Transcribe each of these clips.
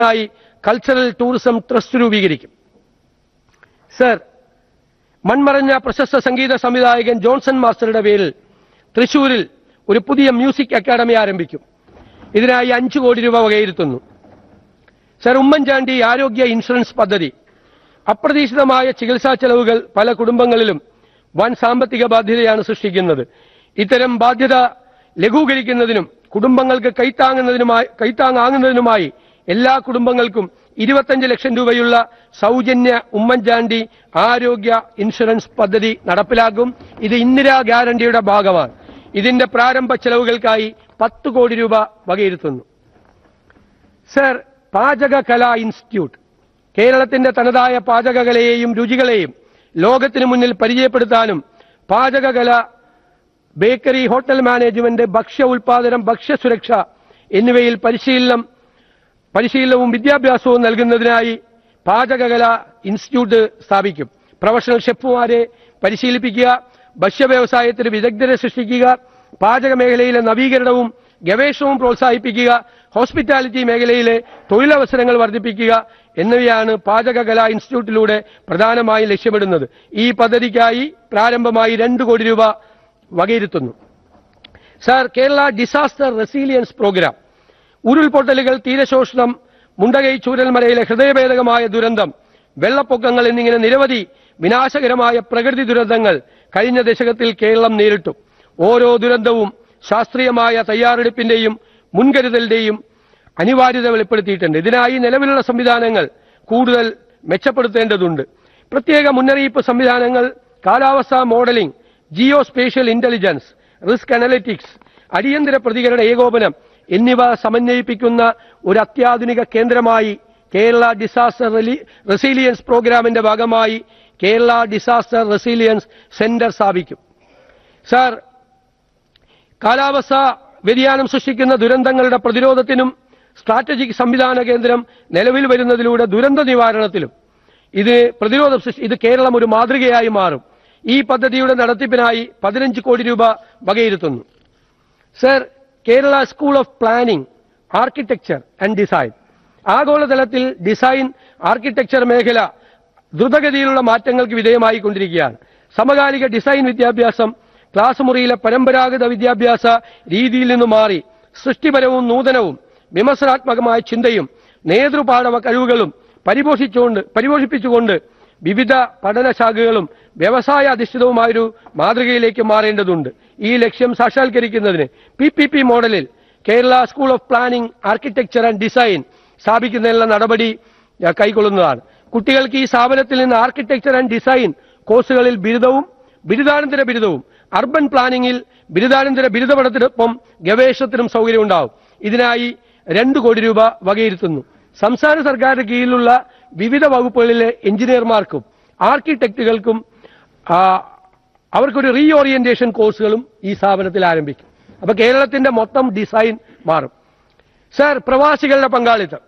ആയി cultural tourism trust രൂപീകരിക്കും sir മൺമറഞ്ഞ പ്രശസ്ത സംഗീത സംവിധായകൻ ജോൺസൺ മാസ്റ്ററുടെ പേരിൽ തൃശൂരിൽ ഒരു പുതിയ മ്യൂസിക് അക്കാദമി ആരംഭിക്കും ഇതിനായി അഞ്ചു കോടി രൂപ വകയിരുത്തുന്നു സർ ഉമ്മൻചാണ്ടി ആരോഗ്യ ഇൻഷുറൻസ് പദ്ധതി അപ്രതീക്ഷിതമായ ചികിത്സാ ചെലവുകൾ പല കുടുംബങ്ങളിലും വൻ സാമ്പത്തിക ബാധ്യതയാണ് സൃഷ്ടിക്കുന്നത് ഇത്തരം ബാധ്യത ലഘൂകരിക്കുന്നതിനും കുടുംബങ്ങൾക്ക് കൈത്താങ്ങുന്നതിനുമായി കൈത്താങ്ങാകുന്നതിനുമായി എല്ലാ കുടുംബങ്ങൾക്കും ഇരുപത്തഞ്ച് ലക്ഷം രൂപയുള്ള സൗജന്യ ഉമ്മൻചാണ്ടി ആരോഗ്യ ഇൻഷുറൻസ് പദ്ധതി നടപ്പിലാക്കും ഇത് ഇന്ദിരാ ഗ്യാരണ്ടിയുടെ ഭാഗമാണ് ഇതിന്റെ പ്രാരംഭ ചെലവുകൾക്കായി പത്ത് കോടി രൂപ വകയിരുത്തുന്നു സർ പാചകകലാ ഇൻസ്റ്റിറ്റ്യൂട്ട് കേരളത്തിന്റെ തനതായ പാചകകലയെയും രുചികളെയും ലോകത്തിനു മുന്നിൽ പരിചയപ്പെടുത്താനും പാചകകല ബേക്കറി ഹോട്ടൽ മാനേജ്മെന്റ് ഭക്ഷ്യ ഉൽപാദനം ഭക്ഷ്യസുരക്ഷ എന്നിവയിൽ പരിശീലനം പരിശീലനവും വിദ്യാഭ്യാസവും നൽകുന്നതിനായി പാചകകല ഇൻസ്റ്റിറ്റ്യൂട്ട് സ്ഥാപിക്കും പ്രൊഫഷണൽ ഷെഫുമാരെ പരിശീലിപ്പിക്കുക ഭക്ഷ്യ വ്യവസായത്തിന് വിദഗ്ധരെ സൃഷ്ടിക്കുക പാചക മേഖലയിലെ നവീകരണവും ഗവേഷണവും പ്രോത്സാഹിപ്പിക്കുക ഹോസ്പിറ്റാലിറ്റി മേഖലയിലെ തൊഴിലവസരങ്ങൾ വർദ്ധിപ്പിക്കുക എന്നിവയാണ് പാചകകലാ ഇൻസ്റ്റിറ്റ്യൂട്ടിലൂടെ പ്രധാനമായും ലക്ഷ്യമിടുന്നത് ഈ പദ്ധതിക്കായി പ്രാരംഭമായി രണ്ട് കോടി രൂപ വകയിരുത്തുന്നു sir Kerala disaster resilience program ഉരുൾപൊട്ടലുകൾ തീരശോഷണം മുണ്ടകൈ ചൂരൽമലയിലെ ഹൃദയഭേദകമായ ദുരന്തം വെള്ളപ്പൊക്കങ്ങൾ എന്നിങ്ങനെ നിരവധി വിനാശകരമായ പ്രകൃതി ദുരന്തങ്ങൾ കഴിഞ്ഞ ദശകത്തിൽ കേരളം നേരിട്ടു ഓരോ ദുരന്തവും ശാസ്ത്രീയമായ തയ്യാറെടുപ്പിന്റെയും മുൻകരുതലിന്റെയും അനിവാര്യത വെളിപ്പെടുത്തിയിട്ടുണ്ട് ഇതിനായി നിലവിലുള്ള സംവിധാനങ്ങൾ കൂടുതൽ മെച്ചപ്പെടുത്തേണ്ടതുണ്ട് പ്രത്യേക മുന്നറിയിപ്പ് സംവിധാനങ്ങൾ കാലാവസ്ഥാ modelling geo spatial intelligence risk analytics അടിയന്തര പ്രതികരണ ഏകോപനം എന്നിവ സമന്വയിപ്പിക്കുന്ന ഒരു അത്യാധുനിക കേന്ദ്രമായി കേരള ഡിസാസ്റ്റർ റെലി- റെസീലിയൻസ് പ്രോഗ്രാമിന്റെ ഭാഗമായി കേരള ഡിസാസ്റ്റർ റെസീലിയൻസ് സെന്റർ സ്ഥാപിക്കും സാർ കാലാവസ്ഥ വ്യതിയാനം സൃഷ്ടിക്കുന്ന ദുരന്തങ്ങളുടെ പ്രതിരോധത്തിനും സ്ട്രാറ്റജിക് സംവിധാന കേന്ദ്രം നിലവിൽ വരുന്നതിലൂടെ ദുരന്ത നിവാരണത്തിലും ഇത് പ്രതിരോധം സൃഷ്ടി ഇത് കേരളം ഒരു മാതൃകയായി മാറും ഈ പദ്ധതിയുടെ നടത്തിപ്പിനായി പതിനഞ്ച് കോടി രൂപ വകയിരുത്തുന്നു sir Kerala school of planning architecture and design ആഗോളതലത്തിൽ ഡിസൈൻ ആർക്കിടെക്ചർ മേഖല ദ്രുതഗതിയിലുള്ള മാറ്റങ്ങൾക്ക് വിധേയമായി കൊണ്ടിരിക്കുകയാണ് സമകാലിക ഡിസൈൻ വിദ്യാഭ്യാസം ക്ലാസ് മുറിയിലെ പരമ്പരാഗത വിദ്യാഭ്യാസ രീതിയിൽ നിന്ന് മാറി സൃഷ്ടിപരവും നൂതനവും വിമർശനാത്മകമായ ചിന്തയും നേതൃപാഠവ കഴിവുകളും പരിപോഷിച്ചുകൊണ്ട് പരിപോഷിപ്പിച്ചുകൊണ്ട് വിവിധ പഠനശാഖകളും വ്യവസായ അധിഷ്ഠിതവുമായൊരു മാതൃകയിലേക്ക് മാറേണ്ടതുണ്ട് ഈ ലക്ഷ്യം സാക്ഷാത്കരിക്കുന്നതിന് പി പി പി മോഡലിൽ Kerala school of planning architecture and design സ്ഥാപിക്കുന്നതിനുള്ള നടപടി ഏഹ്, കൈക്കൊള്ളുന്നതാണ് കുട്ടികൾക്ക് ഈ സ്ഥാപനത്തിൽ നിന്ന് ആർക്കിടെക്ചർ ആൻഡ് ഡിസൈൻ കോഴ്സുകളിൽ ബിരുദവും ബിരുദാനന്തര ബിരുദവും അർബൻ പ്ലാനിംഗിൽ ബിരുദാനന്തര ബിരുദ പഠനത്തിനൊപ്പം ഗവേഷണത്തിനും സൗകര്യമുണ്ടാവും ഇതിനായി രണ്ട് കോടി രൂപ വകയിരുത്തുന്നു സംസ്ഥാന സർക്കാരിന്റെ കീഴിലുള്ള വിവിധ വകുപ്പുകളിലെ എഞ്ചിനീയർമാർക്കും ആർക്കിടെക്റ്റുകൾക്കും ആ, അവർക്കൊരു റീ ഓറിയന്റേഷൻ കോഴ്സുകളും ഈ സ്ഥാപനത്തിൽ ആരംഭിക്കും അപ്പൊ കേരളത്തിന്റെ മൊത്തം ഡിസൈൻ മാറും സാർ പ്രവാസികളുടെ പങ്കാളിത്തം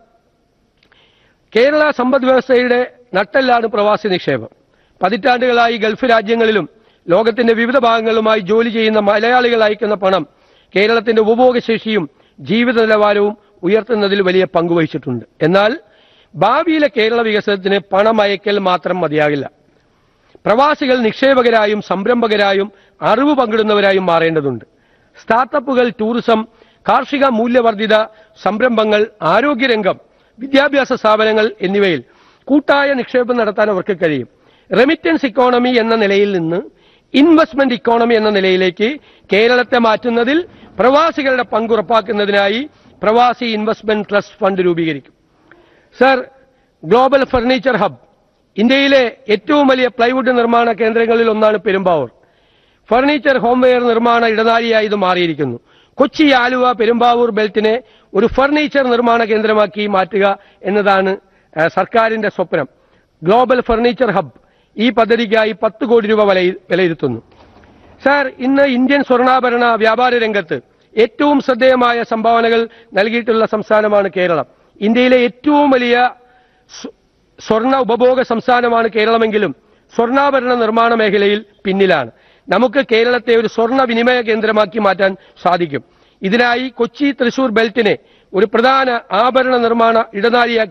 കേരള സമ്പദ് വ്യവസ്ഥയുടെ നട്ടെല്ലാണ് പ്രവാസി നിക്ഷേപം പതിറ്റാണ്ടുകളായി ഗൾഫ് രാജ്യങ്ങളിലും ലോകത്തിന്റെ വിവിധ ഭാഗങ്ങളുമായി ജോലി ചെയ്യുന്ന മലയാളികൾ അയക്കുന്ന പണം കേരളത്തിന്റെ ഉപഭോഗശേഷിയും ജീവിത നിലവാരവും ഉയർത്തുന്നതിൽ വലിയ പങ്കുവഹിച്ചിട്ടുണ്ട് എന്നാൽ ഭാവിയിലെ കേരള വികസനത്തിന് പണം അയക്കൽ മാത്രം മതിയാകില്ല പ്രവാസികൾ നിക്ഷേപകരായും സംരംഭകരായും അറിവ് പങ്കിടുന്നവരായും മാറേണ്ടതുണ്ട് സ്റ്റാർട്ടപ്പുകൾ ടൂറിസം കാർഷിക മൂല്യവർദ്ധിത സംരംഭങ്ങൾ ആരോഗ്യരംഗം വിദ്യാഭ്യാസ സ്ഥാപനങ്ങൾ എന്നിവയിൽ കൂട്ടായ നിക്ഷേപം നടത്താൻ അവർക്ക് കഴിയും റെമിറ്റൻസ് ഇക്കോണമി എന്ന നിലയിൽ നിന്ന് ഇൻവെസ്റ്റ്മെന്റ് ഇക്കോണമി എന്ന നിലയിലേക്ക് കേരളത്തെ മാറ്റുന്നതിൽ പ്രവാസികളുടെ പങ്ക് ഉറപ്പാക്കുന്നതിനായി പ്രവാസി ഇൻവെസ്റ്റ്മെന്റ് ട്രസ്റ്റ് ഫണ്ട് രൂപീകരിക്കും സർ ഗ്ലോബൽ ഫർണിച്ചർ ഹബ് ഇന്ത്യയിലെ ഏറ്റവും വലിയ പ്ലൈവുഡ് നിർമ്മാണ കേന്ദ്രങ്ങളിൽ ഒന്നാണ് പെരുമ്പാവൂർ ഫർണിച്ചർ ഹോംവെയർ നിർമ്മാണ ഇടനാഴിയായി ഇത് മാറിയിരിക്കുന്നു കൊച്ചി ആലുവ പെരുമ്പാവൂർ ബെൽറ്റിനെ ഒരു ഫർണിച്ചർ നിർമ്മാണ കേന്ദ്രമാക്കി മാറ്റുക എന്നതാണ് ഏഹ്, സർക്കാരിന്റെ സ്വപ്നം ഗ്ലോബൽ ഫർണിച്ചർ ഹബ് ഈ പദ്ധതിക്കായി പത്ത് കോടി രൂപ വിലയി- വിലയിരുത്തുന്നു സാർ ഇന്ന് ഇന്ത്യൻ സ്വർണ്ണാഭരണ വ്യാപാര രംഗത്ത് ഏറ്റവും ശ്രദ്ധേയമായ സംഭാവനകൾ നൽകിയിട്ടുള്ള സംസ്ഥാനമാണ് കേരളം ഇന്ത്യയിലെ ഏറ്റവും വലിയ സ്വ- സ്വർണ്ണ ഉപഭോഗ സംസ്ഥാനമാണ് കേരളമെങ്കിലും സ്വർണ്ണാഭരണ നിർമ്മാണ മേഖലയിൽ പിന്നിലാണ് നമുക്ക് കേരളത്തെ ഒരു സ്വർണ്ണ വിനിമയ കേന്ദ്രമാക്കി മാറ്റാൻ സാധിക്കും ഇതിനായി കൊച്ചി തൃശൂർ ബെൽറ്റിനെ ഒരു പ്രധാന ആഭരണ നിർമ്മാണ ഇടനാഴിയാക്കി